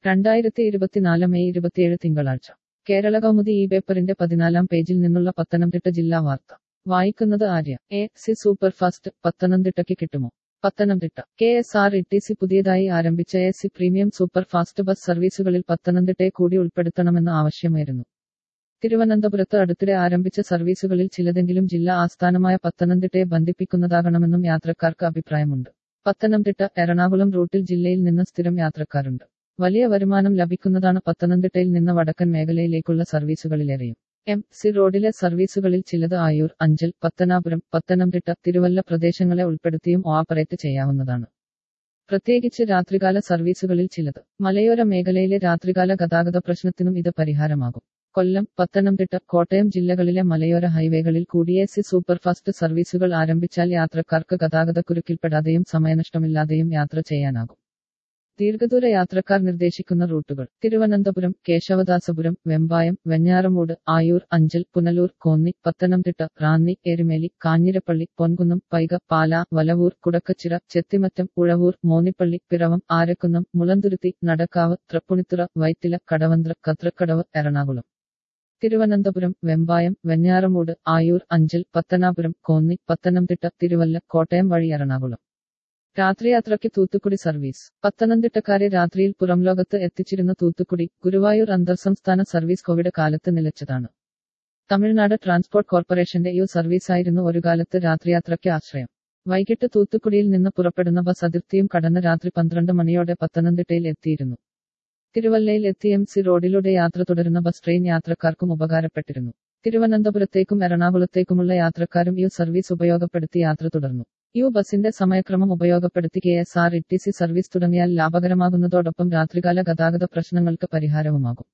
രണ്ടായിരത്തി ഇരുപത്തിനാല് മെയ് ഇരുപത്തിയേഴ് തിങ്കളാഴ്ച കേരള കൗമുദി ഈ പേപ്പറിന്റെ പതിനാലാം പേജിൽ നിന്നുള്ള പത്തനംതിട്ട ജില്ലാ വാർത്ത വായിക്കുന്നത് ആര്യ എ സി സൂപ്പർഫാസ്റ്റ് പത്തനംതിട്ടയ്ക്ക് കിട്ടുമോ Pathanamthitta K S R T C സി പുതിയതായി ആരംഭിച്ച A C premium super fast bus സർവീസുകളിൽ പത്തനംതിട്ടയെ കൂടി ഉൾപ്പെടുത്തണമെന്ന് ആവശ്യമായിരുന്നു തിരുവനന്തപുരത്ത് അടുത്തിടെ ആരംഭിച്ച സർവീസുകളിൽ ചിലതെങ്കിലും ജില്ലാ ആസ്ഥാനമായ പത്തനംതിട്ടയെ ബന്ധിപ്പിക്കുന്നതാകണമെന്നും യാത്രക്കാർക്ക് അഭിപ്രായമുണ്ട് പത്തനംതിട്ട എറണാകുളം റൂട്ടിൽ ജില്ലയിൽ നിന്ന് സ്ഥിരം യാത്രക്കാരുണ്ട് വലിയ വരുമാനം ലഭിക്കുന്നതാണ് പത്തനംതിട്ടയിൽ നിന്ന് വടക്കൻ മേഖലയിലേക്കുള്ള സർവീസുകളിലേറെയും എം സി റോഡിലെ സർവീസുകളിൽ ചിലത് ആയൂർ അഞ്ചൽ പത്തനാപുരം പത്തനംതിട്ട തിരുവല്ല പ്രദേശങ്ങളെ ഉൾപ്പെടുത്തിയും ഓപ്പറേറ്റ് ചെയ്യാവുന്നതാണ് പ്രത്യേകിച്ച് രാത്രികാല സർവീസുകളിൽ ചിലത് മലയോര മേഖലയിലെ രാത്രികാല ഗതാഗത പ്രശ്നത്തിനും ഇത് പരിഹാരമാകും കൊല്ലം പത്തനംതിട്ട കോട്ടയം ജില്ലകളിലെ മലയോര ഹൈവേകളിൽ കൂടി എ സി സൂപ്പർഫാസ്റ്റ് സർവീസുകൾ ആരംഭിച്ചാൽ യാത്രക്കാർക്ക് ഗതാഗതക്കുരുക്കിൽപ്പെടാതെയും സമയനഷ്ടമില്ലാതെയും യാത്ര ചെയ്യാനാകും ദീർഘദൂര യാത്രക്കാർ നിർദ്ദേശിക്കുന്ന റൂട്ടുകൾ തിരുവനന്തപുരം കേശവദാസപുരം വെമ്പായം വെഞ്ഞാറമൂട് ആയൂർ അഞ്ചൽ പുനലൂർ കോന്നി പത്തനംതിട്ട റാന്നി എരുമേലി കാഞ്ഞിരപ്പള്ളി പൊൻകുന്നം പൈക പാല വലവൂർ കുടക്കച്ചിറ ചെത്തിമറ്റം ഉഴവൂർ മോനിപ്പള്ളി പിറവം ആരക്കുന്നം മുളന്തുരുത്തി നടക്കാവ് തൃപ്പുണിത്തുറ വൈത്തില കടവന്ത്ര കത്രക്കടവ് എറണാകുളം തിരുവനന്തപുരം വെമ്പായം വെഞ്ഞാറമൂട് ആയൂർ അഞ്ചൽ പത്തനാപുരം കോന്നി പത്തനംതിട്ട തിരുവല്ല കോട്ടയം വഴി എറണാകുളം രാത്രിയാത്രയ്ക്ക് തൂത്തുക്കുടി സർവീസ് പത്തനംതിട്ടക്കാരെ രാത്രിയിൽ പുറംലോകത്ത് എത്തിച്ചിരുന്ന തൂത്തുക്കുടി ഗുരുവായൂർ അന്തർസംസ്ഥാന സർവീസ് കോവിഡ് കാലത്ത് നിലച്ചതാണ് തമിഴ്നാട് ട്രാൻസ്പോർട്ട് കോർപ്പറേഷന്റെ യു സർവീസായിരുന്നു ഒരു കാലത്ത് രാത്രിയാത്രയ്ക്ക് ആശ്രയം വൈകിട്ട് തൂത്തുക്കുടിയിൽ നിന്ന് പുറപ്പെടുന്ന ബസ് അതിർത്തിയും കടന്ന് രാത്രി പന്ത്രണ്ട് മണിയോടെ പത്തനംതിട്ടയിൽ എത്തിയിരുന്നു തിരുവല്ലയിൽ എത്തി എം സി റോഡിലൂടെ യാത്ര തുടരുന്ന ബസ് ട്രെയിൻ യാത്രക്കാർക്കും ഉപകാരപ്പെട്ടിരുന്നു തിരുവനന്തപുരത്തേക്കും എറണാകുളത്തേക്കുമുള്ള യാത്രക്കാരും യു സർവീസ് ഉപയോഗപ്പെടുത്തി യാത്ര തുടർന്നു യു ബസിന്റെ സമയക്രമം ഉപയോഗപ്പെടുത്തി K S R T C സി സർവീസ് തുടങ്ങിയാൽ ലാഭകരമാകുന്നതോടൊപ്പം രാത്രികാല ഗതാഗത പ്രശ്നങ്ങൾക്ക് പരിഹാരവുമാകും